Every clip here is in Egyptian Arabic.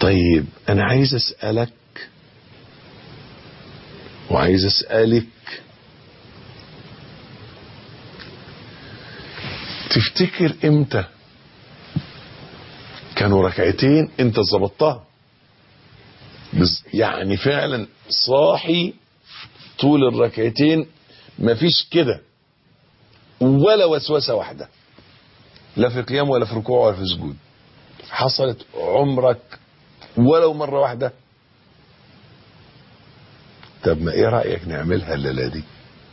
طيب انا عايز اسالك وعايز اسالك تفتكر امتى كانوا ركعتين انت ظبطتها بس يعني فعلا صاحي طول الركعتين مفيش كده ولا وسوسه واحده لا في قيام ولا في ركوع ولا في سجود حصلت عمرك ولو مره واحده طب ما ايه رايك نعملها الليله دي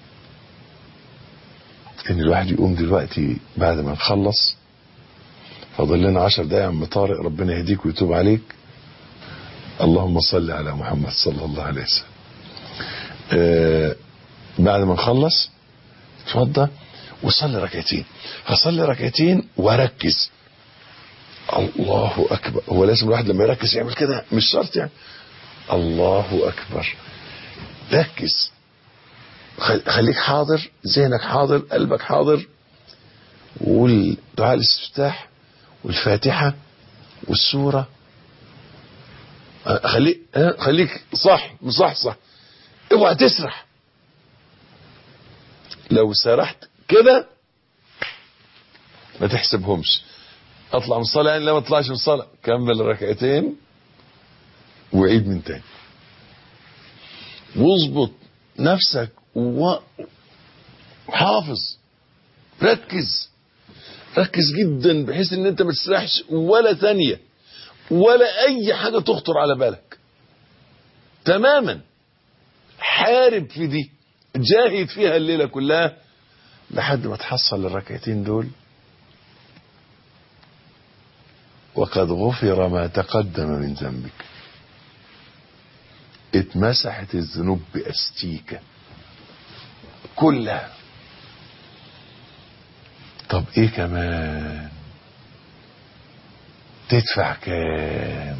ان الواحد يقوم دلوقتي بعد ما نخلص فاضل لنا عشر دقايق يا عم طارق ربنا يهديك ويتوب عليك اللهم صل على محمد صلى الله عليه وسلم آه بعد ما نخلص اتفضل وصلي ركعتين هصلي ركعتين واركز الله اكبر هو لازم الواحد لما يركز يعمل كده مش شرط يعني الله اكبر ركز خليك حاضر ذهنك حاضر قلبك حاضر والدعاء الاستفتاح والفاتحة والسورة خليك خليك صح مصحصح اوعى تسرح لو سرحت كده ما تحسبهمش اطلع من الصلاه يعني لا ما اطلعش من الصلاه كمل ركعتين وعيد من تاني واظبط نفسك وحافظ ركز ركز جدا بحيث ان انت ما تسرحش ولا ثانيه ولا اي حاجه تخطر على بالك تماما حارب في دي جاهد فيها الليله كلها لحد ما تحصل الركعتين دول وقد غفر ما تقدم من ذنبك اتمسحت الذنوب باستيكه كلها طب ايه كمان تدفع كام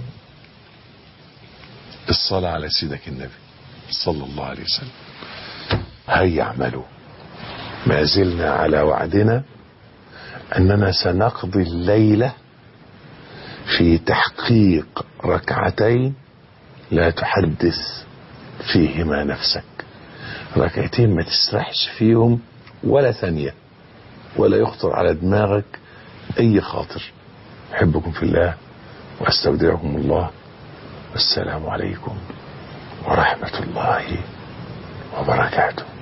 الصلاة على سيدك النبي صلى الله عليه وسلم هيا اعملوا ما زلنا على وعدنا اننا سنقضي الليلة في تحقيق ركعتين لا تحدث فيهما نفسك ركعتين ما تسرحش فيهم ولا ثانية ولا يخطر على دماغك اي خاطر احبكم في الله واستودعكم الله والسلام عليكم ورحمة الله وبركاته